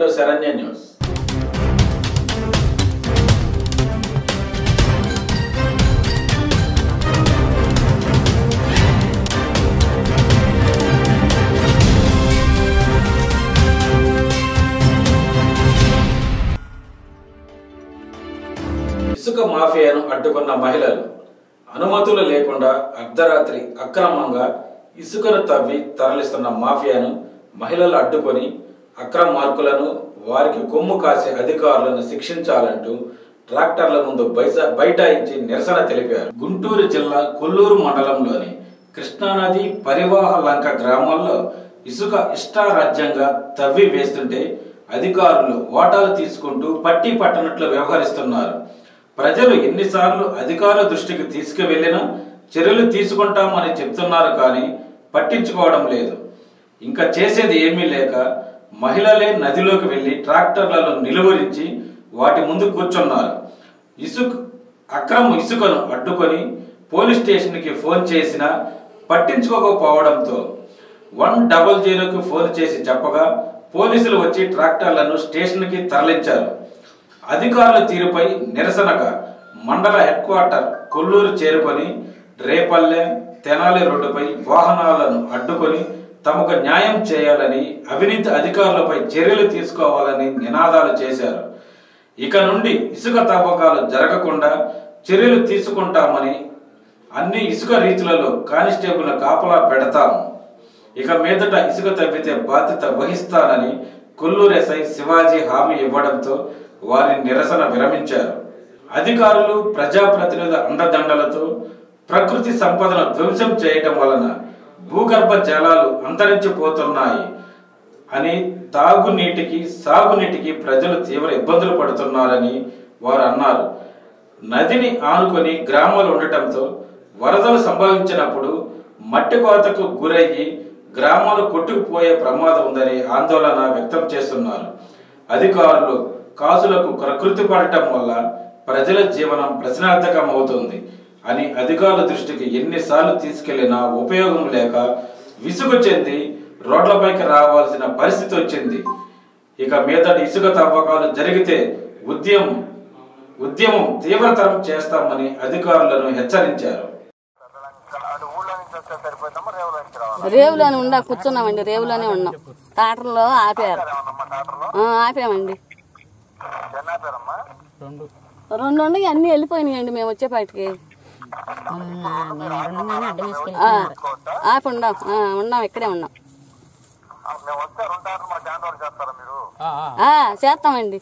Saranya news ఇసుక మాఫియాను అడ్డుకున్న మహిళలు అనుమతులు లేకుండా అర్ధరాత్రి అక్రమంగా ఇసుకను తవ్వి తరలిస్తున్న మాఫియాను మహిళలు అడ్డుకొని అక్రమ మార్కులను వారికి కొమ్ము కాసే అధికారులను శిక్షించాలంటూ ట్రాక్టర్ల ముందు బైస బైఠాయించి నిరసన తెలిపారు గుంటూరు జిల్లా కొల్లూరు మండలంలోని కృష్ణానది పరివాహ లంక గ్రామాల్లో ఇసుక ఇష్టారాజ్యంగా తవ్వి వేస్తుంటే అధికారులు ఓటాలు తీసుకుంటూ పట్టి పట్టనట్లు వ్యవహరిస్తున్నారు ప్రజలు ఎన్నిసార్లు అధికారుల దృష్టికి తీసుకువెళ్లినా చర్యలు తీసుకుంటామని చెప్తున్నారు కానీ పట్టించుకోవడం లేదు ఇంకా చేసేది ఏమీ లేక మహిళలే నదిలోకి వెళ్లి ట్రాక్టర్లను నిలువరించి వాటి ముందు కూర్చున్నారు ఇసుక అక్రమ ఇసుకను అడ్డుకొని పోలీస్ స్టేషన్కి ఫోన్ చేసినా పట్టించుకోకపోవడంతో వన్ డబల్ జీరోకి ఫోన్ చేసి చెప్పగా పోలీసులు వచ్చి ట్రాక్టర్లను స్టేషన్కి తరలించారు అధికారుల తీరుపై నిరసనగా మండల హెడ్ క్వార్టర్ కొల్లూరు చేరుకొని రేపల్లె తెనాలి రోడ్డుపై వాహనాలను అడ్డుకొని తమకు న్యాయం చేయాలని అవినీతి అధికారులపై చర్యలు తీసుకోవాలని నినాదాలు చేశారు ఇక నుండి ఇసుక తవ్వకాలు జరగకుండా చర్యలు తీసుకుంటామని అన్ని ఇసుక రీతులలో కానిస్టేబుల్ కాపలా పెడతాము ఇక మీదట ఇసుక తవ్వితే బాధ్యత వహిస్తానని కొల్లూరు ఎస్ఐ శివాజీ హామీ ఇవ్వడంతో వారి నిరసన విరమించారు అధికారులు ప్రజాప్రతినిధుల అండదండలతో ప్రకృతి సంపదను ధ్వంసం చేయటం వలన భూగర్భ జలాలు అంతరించిపోతున్నాయి అని తాగునీటికి సాగునీటికి ప్రజలు తీవ్ర ఇబ్బందులు పడుతున్నారని వారు అన్నారు నదిని ఆనుకొని గ్రామాలు ఉండటంతో వరదలు సంభవించినప్పుడు మట్టి కోతకు గురయ్యి గ్రామాలు కొట్టుకుపోయే ప్రమాదం ఉందని ఆందోళన వ్యక్తం చేస్తున్నారు అధికారులు కాసులకు ప్రకృతి పడటం వల్ల ప్రజల జీవనం ప్రశ్నార్థకం అవుతుంది అని అధికారుల దృష్టికి ఎన్నిసార్లు తీసుకెళ్లినా ఉపయోగం లేక విసుగు చెంది రోడ్లపైకి రావాల్సిన పరిస్థితి వచ్చింది ఇక మీదటి ఇసుక తవ్వకాలు జరిగితే ఉద్యమం ఉద్యమం తీవ్రతరం చేస్తామని అధికారులను హెచ్చరించారు రేవులోనే ఉండా కూర్చున్నామండి రేవులోనే ఉన్నాం టాటర్లో ఆపారు ఆ, ఆపామండి రెండు ఉండగా అన్ని వెళ్ళిపోయినాయండి మేము వచ్చేపాటికి ఆ, ఆపి ఉండాం ఆ, ఉన్నాం ఇక్కడే ఉన్నాం ఆ, చేస్తామండి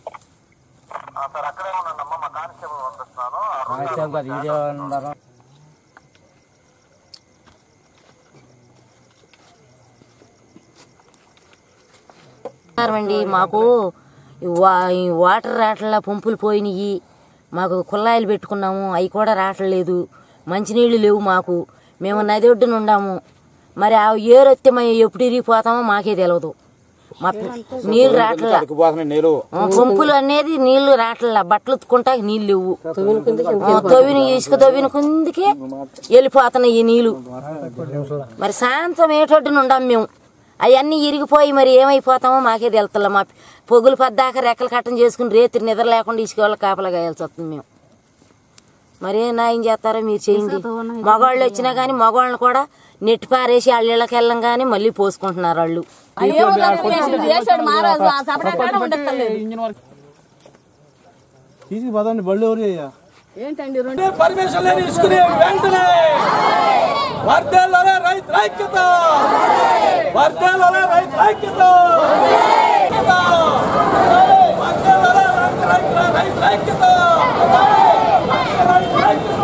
అండి మాకు ఈ వా- ఈ వాటర్ రాట్ల పంపులు పోయినాయి మాకు కుళాయిలు పెట్టుకున్నాము అవి కూడా రావట్లేదు మంచినీళ్ళు లేవు మాకు మేము నది ఒడ్డున ఉండాము మరి ఆ ఏరు వస్తే మేము ఎప్పుడు ఇరిగిపోతామో మాకే తెలియదు మా నీళ్ళు రావట్లా నీళ్ళు ఆ, పంపులు అనేది నీళ్లు రావట్లా బట్టలు ఉతుకుంటా నీళ్ళు లేవు ఆ, తవ్విన ఇసుక తవ్విన కిందకి వెళ్ళిపోతున్నాయి ఈ నీళ్లు మరి సాయంత్రం ఏటొడ్డున ఉండాం మేము అవన్నీ ఇరిగిపోయి మరి ఏమైపోతామో మాకే తెలుతలే మా పొగులు పద్దాక రెక్కలు కట్టం చేసుకుని రేత్రి నిద్ర లేకుండా ఇసుక వాళ్ళకి కాపలా గాయాల్సి వస్తుంది మేము మరి ఏం న్యాయం చేస్తారో మీరు చేయండి మగవాళ్ళు వచ్చినా కానీ మగవాళ్ళని కూడా నెట్టి పారేసి వాళ్ళ ఇళ్ళకి వెళ్ళం కానీ మళ్ళీ పోసుకుంటున్నారు వాళ్ళు చేశాడు మహారాజు ఆ సపరేట్ ఉండక్కర్లేదు తీసుకు పదండి బళ్ళు ఎవరు అయ్యా ఏంటండి రెండు పర్మిషన్ లేని ఇసుకుని వెంటనే వర్దేళ్ళ రైతు ఐక్యత వర్దేళ్ళ రైతు ఐక్యత వర్దేళ్ళ రైతు రైతు ఐక్యత రైతు ఐక్యత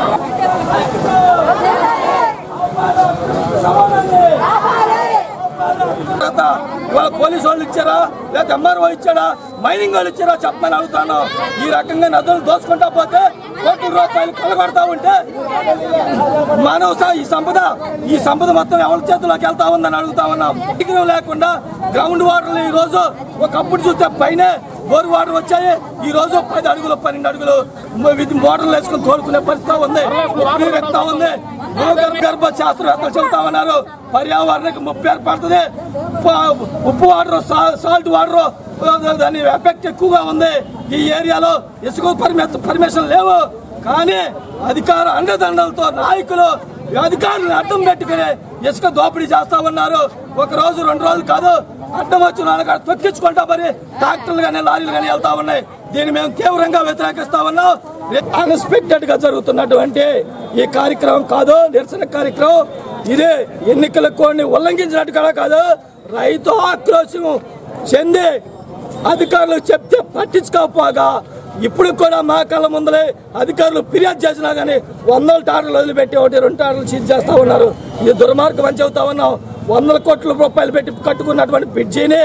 తర్వాత ఇవాళ పోలీసు వాళ్ళు ఇచ్చారా లేదా ఎంఆర్ఓ ఇచ్చాడా మైనింగ్ వాళ్ళు ఇచ్చారా చెప్పమని అడుగుతాను ఈ రకంగా నదులు దోచుకుంటా పోతే కోట్ల రూపాయలు కొలగొడతా ఉంటే మానవ సా- ఈ సంపద ఈ సంపద మొత్తం ఎవరి చేతిలోకి వెళ్తా ఉందని అడుగుతా ఉన్నాం విఘ్నం లేకుండా గ్రౌండ్ వాటర్ ఈ రోజు ఒకప్పుడు చూస్తే పైన బోర్ వాటర్ వచ్చాయి ఈ రోజు పది అడుగులు పన్నెండు అడుగులు మ- ఇది మోటార్లు వేసుకుని తోడుకునే పరిస్థితి ఉంది నీరు ఎక్కుతా ఉంది భూగర్భ శాస్త్రవేత్తలు చెబుతా ఉన్నారు పర్యావరణానికి ముప్పు ఏర్పడుతుంది ప- ఉప్పు వాటర్ సాల్ట్ వాటర్ దాని ఎఫెక్ట్ ఎక్కువగా ఉంది ఈ ఏరియాలో ఇసుక పర్మి- పర్మిషన్ లేవు కానీ అధికార అండదండలతో నాయకులు అధికారులను అడ్డం పెట్టుకుని ఇసుక దోపిడీ చేస్తా ఉన్నారు ఒక రోజు రెండు రోజులు కాదు అడ్డం వచ్చిన వాళ్ళకి అక్కడ తొక్కించుకుంటా మరి ట్రాక్టర్లు కానీ లారీలు కానీ వెళ్తా ఉన్నాయి దీన్ని మేము తీవ్రంగా వ్యతిరేకిస్తా ఉన్నాం అన్ఎక్స్పెక్టెడ్ గా జరుగుతున్నటువంటి ఈ కార్యక్రమం కాదు నిరసన కార్యక్రమం ఇది ఎన్నికల కోడ్ని ఉల్లంఘించినట్టు కూడా కాదు రైతు ఆక్రోశం చెంది అధికారులు చెప్తే పట్టించుకోకపోగా ఇప్పుడు కూడా మా కళ్ళ ముందలే అధికారులు ఫిర్యాదు చేసినా కానీ వందల టాటర్లు వదిలిపెట్టి ఒకటి రెండు టాటర్లు సీజ్ చేస్తా ఉన్నారు ఇది దుర్మార్గం అని చెబుతా ఉన్నాం వందల కోట్ల రూపాయలు పెట్టి కట్టుకున్నటువంటి బ్రిడ్జిని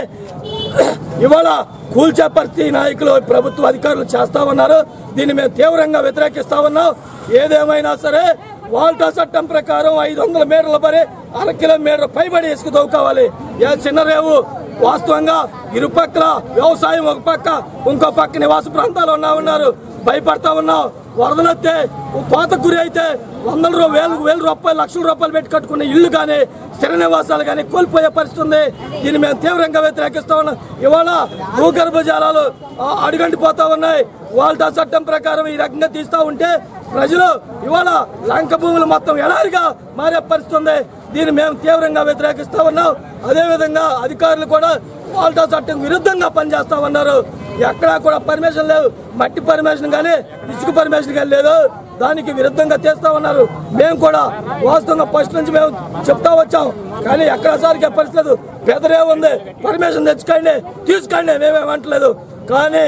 ఇవాళ కూల్చే పరిస్థితి నాయకులు ప్రభుత్వ అధికారులు చేస్తా ఉన్నారు దీన్ని మేము తీవ్రంగా వ్యతిరేకిస్తా ఉన్నాం ఏదేమైనా సరే వాల్టా చట్టం ప్రకారం ఐదు వందల మీటర్ల పరి అర కిలోమీటర్ పైబడి ఇసుక దొవుకోవాలి ఏ చిన్న రేవు వాస్తవంగా ఇరుపక్కల వ్యవసాయం ఒక పక్క ఇంకో పక్క నివాస ప్రాంతాలు ఉన్నా ఉన్నారు భయపడతా ఉన్నాం వరదలొస్తే కోత గురి అయితే వందల రూ వేలు వేల రూపాయలు లక్షల రూపాయలు పెట్టి కట్టుకున్న ఇల్లు కానీ స్థిర నివాసాలు కానీ కోల్పోయే పరిస్థితి ఉంది దీన్ని మేము తీవ్రంగా వ్యతిరేకిస్తా ఉన్నాం ఇవాళ భూగర్భ జలాలు ఆ, అడుగంటిపోతా ఉన్నాయి వాళ్ళ చట్టం ప్రకారం ఈ రకంగా తీస్తా ఉంటే ప్రజలు ఇవాళ లంక భూములు మొత్తం ఎడారిగా మారే పరిస్థితి ఉంది దీన్ని మేము తీవ్రంగా వ్యతిరేకిస్తా ఉన్నాం అదేవిధంగా అధికారులు కూడా వాళ్ళ చట్టం విరుద్ధంగా పనిచేస్తా ఉన్నారు ఎక్కడా కూడా పర్మిషన్ లేవు మట్టి పర్మిషన్ కానీ ఇసుక పర్మిషన్ కానీ లేదు దానికి విరుద్ధంగా చేస్తా ఉన్నారు మేము కూడా వాస్తవంగా ఫస్ట్ నుంచి మేము చెప్తా వచ్చాం కానీ ఎక్కడ సారికి పరిస్థితి లేదు బెదరే ఉంది పర్మిషన్ తెచ్చుకోండి తీసుకోండి మేమేమంటలేదు కానీ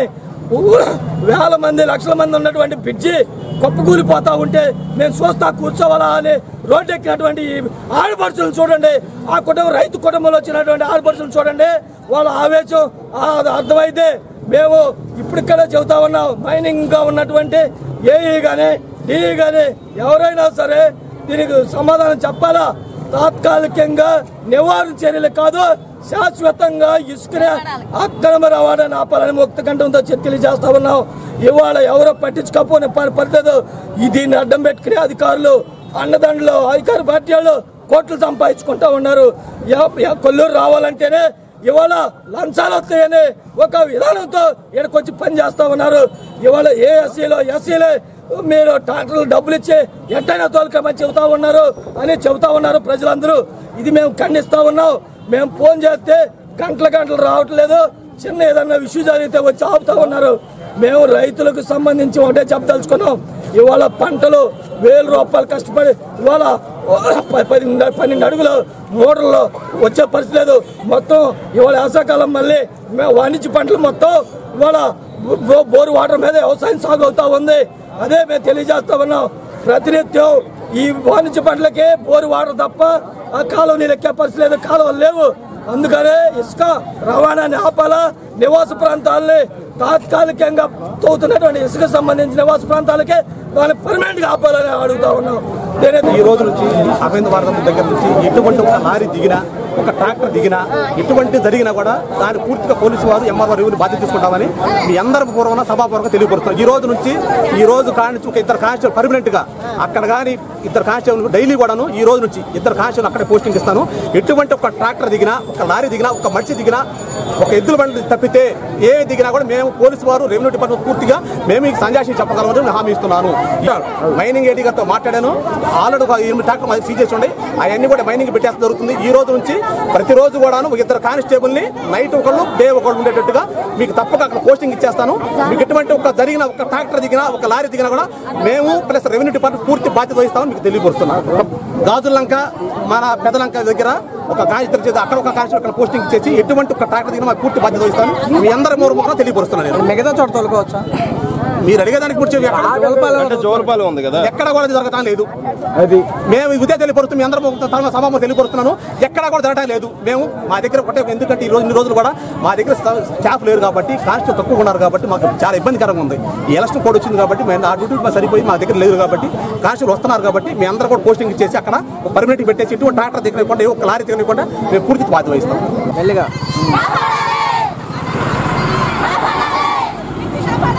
వేల మంది లక్షల మంది ఉన్నటువంటి బ్రిడ్జి కుప్పకూలిపోతా ఉంటే మేము చూస్తా కూర్చోవాలా అని రోడ్డు ఎక్కినటువంటి ఈ ఆడపడుచులను చూడండి ఆ కుటుంబం రైతు కుటుంబంలో వచ్చినటువంటి ఆడపడుచులను చూడండి వాళ్ళ ఆవేశం ఆ అది అర్థమైతే మేము ఇప్పటికనే చెబుతా ఉన్నాం మైనింగ్ గా ఉన్నటువంటి ఏఈ కానీ డిఈ కానీ ఎవరైనా సరే దీనికి సమాధానం చెప్పాలా తాత్కాలికంగా నివారణ చర్యలు కాదు శాశ్వతంగా ఇసుకనే అక్రమ రవాణాని ఆపాలని ముక్త కంఠంతో చర్చలు చేస్తా ఉన్నాం ఇవాళ ఎవరో పట్టించుకోపోని పని పడలేదు ఈ దీన్ని అడ్డం పెట్టుకునే అధికారులు అన్నదండలు అధికార పార్టీ వాళ్ళు కోట్లు సంపాదించుకుంటా ఉన్నారు ఎ- ఎ- కొల్లూరు రావాలంటేనే ఇవాళ లంచాలు వస్తాయని ఒక విధానంతో ఇక్కడికొచ్చి పని చేస్తా ఉన్నారు ఇవాళ ఏ ఎస్సీలో ఎస్సీలే మీరు ట్రాక్టర్లు డబ్బులు ఇచ్చి ఎట్టైనా తోలుకోమని చెబుతా ఉన్నారు అని చెబుతా ఉన్నారు ప్రజలందరూ ఇది మేము ఖండిస్తా ఉన్నాం మేము ఫోన్ చేస్తే గంటల గంటలు రావట్లేదు చిన్న ఏదన్నా ఇష్యూ జరిగితే వచ్చి ఆపుతా ఉన్నారు మేము రైతులకు సంబంధించి ఒకటే చెప్పదలుచుకున్నాం ఇవాళ పంటలు వేల రూపాయలు కష్టపడి ఇవాళ ప- పన్నెండు పన్నెండు అడుగులు మోటార్లో వచ్చే పరిస్థితి లేదు మొత్తం ఇవాళ వేసవకాలం మళ్ళీ మే- వాణిజ్య పంటలు మొత్తం ఇవాళ బో- బో- బోరు వాటర్ మీద వ్యవసాయం సాగు అవుతా ఉంది అదే మేము తెలియజేస్తా ఉన్నాం ప్రతినిత్యం ఈ వాణిజ్య పంటలకే బోరు వాటర్ తప్ప ఆ కాలువ నీళ్ళు ఎక్కే పరిస్థితి లేదు కాలువలు లేవు అందుకనే ఇసుక రవాణాని ఆపాలా నివాస ప్రాంతాలని తాత్కాలికంగా తోతున్నటువంటి ఇసుక సంబంధించిన నివాస ప్రాంతాలకే దాన్ని పర్మనెంట్ గా ఆపాలని అడుగుతా ఉన్నాం నేనైతే ఈ రోజు నుంచి అరవింద్ భారతం దగ్గర నుంచి ఎటువంటి ఒక లారీ దిగినా ఒక ట్రాక్టర్ దిగినా ఎటువంటి జరిగినా కూడా దాన్ని పూర్తిగా పోలీసు వారు ఎంఆర్ రెవెన్యూ బాధ్యత తీసుకుంటామని మీ అందరి పూర్వన సభాపూర్వకంగా తెలియపరుస్తున్నారు ఈ రోజు నుంచి ఈ రోజు కాని ఒక ఇద్దరు కానిస్టేబుల్ పర్మనెంట్ గా అక్కడ కానీ ఇద్దరు కానిస్టేబుల్ డైలీ కూడాను ఈ రోజు నుంచి ఇద్దరు కానిస్టేబుల్ అక్కడే పోస్టింగ్ ఇస్తాను ఎటువంటి ఒక ట్రాక్టర్ దిగినా ఒక లారీ దిగినా ఒక మనిషి దిగినా ఒక ఎద్దుల బండి తప్పితే ఏ దిగినా కూడా మేము పోలీసు వారు రెవెన్యూ డిపార్ట్మెంట్ పూర్తిగా మేము మీకు సంజాషి చెప్పగలమని నేను హామీ ఇస్తున్నాను మైనింగ్ ఏడీ గారితో మాట్లాడాను ఆల్రెడీ ఒక ఎనిమిది ట్రాక్టర్ మాది సీజ్ చేసి ఉండే అవన్నీ కూడా మైనింగ్ పెట్టేస్తే జరుగుతుంది ఈ రోజు నుంచి ప్రతిరోజు కూడాను ఒక ఇద్దరు కానిస్టేబుల్ ని నైట్ ఒకళ్ళు డే ఒకళ్ళు ఉండేటట్టుగా మీకు తప్పక అక్కడ పోస్టింగ్ ఇచ్చేస్తాను మీకు ఎటువంటి ఒక జరిగిన ఒక ట్రాక్టర్ దిగినా ఒక లారీ దిగినా కూడా మేము ప్లస్ రెవెన్యూ డిపార్ట్మెంట్ పూర్తి బాధ్యత వహిస్తామని మీకు తెలియపరుస్తున్నాం గాజులంక మన పెదలంక దగ్గర ఒక కానిస్టేబుల్ చేసి అక్కడ ఒక కానిస్టేబుల్ అక్కడ పోస్టింగ్ ఇచ్చేసి ఎటువంటి ఒక ట్రాక్టర్ దిగినా మాకు పూర్తి బాధ్యత వహిస్తాను మీ అందరి మూలముఖంగా తెలియపరుస్తున్నాను నేను మిగతా చోట తొలగవచ్చా మీరు అడిగేదానికి గురించి ఎక్కడ- జోలపాలు ఉంది కదా ఎక్కడ కూడా జరగటం లేదు మేము ఇదే తెలియపరుస్తున్నాం మీ అందరం తన సభ తెలియపరుస్తున్నాను ఎక్కడ కూడా జరగటం లేదు మేము మా దగ్గర ఒకటే ఎందుకంటే ఈ రోజు ఇన్ని రోజులు కూడా మా దగ్గర స్టా- స్టాఫ్ లేరు కాబట్టి కాన్స్టేబుల్ తక్కువ ఉన్నారు కాబట్టి మాకు చాలా ఇబ్బందికరంగా ఉంది ఈ ఎలక్షన్ కోడ్ వచ్చింది కాబట్టి మేము ఆ డ్యూటీ మాకు సరిపోయి మా దగ్గర లేదు కాబట్టి కానిస్టేబుల్ వస్తున్నారు కాబట్టి మీ అందరూ కూడా పోస్టింగ్ ఇచ్చేసి అక్కడ ఒక పర్మనెంట్ పెట్టేసి ఎటువంటి ట్రాక్టర్ దిగనివ్వకుండా ఒక లారీ దిగనివ్వకుండా మేము పూర్తి బాధ్యత వహిస్తాం మెల్లిగా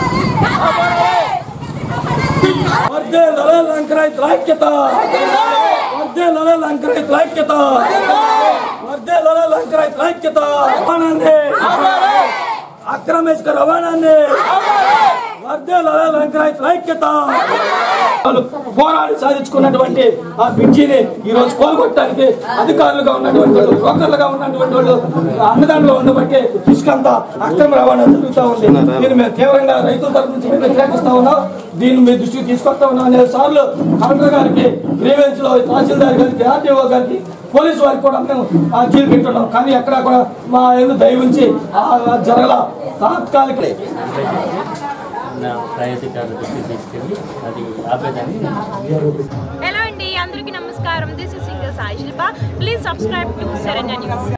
వర్దే దళాల రంకరాయ్ ఐక్యత వర్దేలలో లంక రైతుల ఐక్యత వర్దేలలో లంక రైతుల ఐక్యత రవాణాన్ని అక్రమ ఇసుక రవాణాన్ని వర్దేలలో లంక రైతుల ఐక్యత వాళ్ళు పోరాడి సాధించుకున్నటువంటి ఆ బ్రిడ్జిని ఈ రోజు కోలుకొట్టడానికి అధికారులుగా ఉన్నటువంటి వాళ్ళు బ్రోకర్లుగా ఉన్నటువంటి వాళ్ళు అన్నదానంలో ఉండబట్టి ఇసుకంతా అక్రమ రవాణా జరుగుతూ ఉంది దీన్ని మేము తీవ్రంగా రైతుల తరపు నుంచి మేము వ్యతిరేకిస్తా ఉన్నాం దీన్ని మీ దృష్టికి తీసుకొస్తా ఉన్నాం అనేక సార్లు కలెక్టర్ గారికి గ్రీవెన్స్ లో తహసీల్దార్ గారికి ఆర్టీఓ గారికి పోలీసు వారికి కూడా మేము ఆ జీలు పెట్టున్నాం కానీ ఎక్కడ కూడా మా ఎందుకు దయ ఉంచి ఆ జరగల తాత్కాలిక నా ప్రయాసికారుల దృష్టికి తీసుకెళ్ళి అది ఆపేదాన్ని హలో అండి అందరికీ నమస్కారం this is singer Sai Shilpa please subscribe to Saranya news